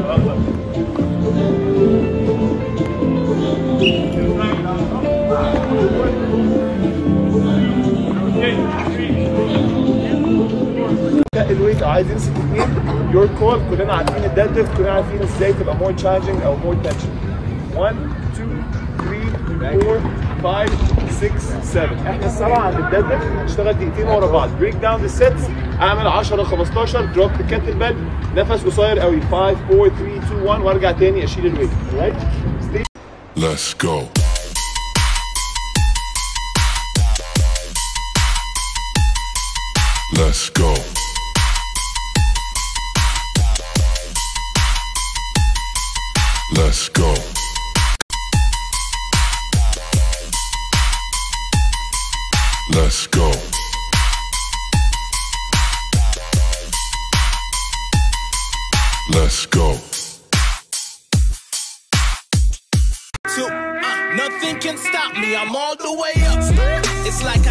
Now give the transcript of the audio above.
الويت او عايز يمسك اثنين يور كول كلنا عارفين الديد ليفت كلنا عارفين ازاي تبقى مور تشالنجينج او مور تنشن 1 2 3 4 5 6 7 احنا السبعه عند الديد ليفت نشتغل دقيقتين ورا بعض بريك داون ذا سيتس اعمل 10 15 دروب الكتل بيل نفس قصير قوي 5 4 3 2 1 وارجع تاني اشيل الويت alright stay Let's go. Let's go. Let's go. Let's go. Let's go. So, uh, nothing can stop me. I'm all the way up. It's like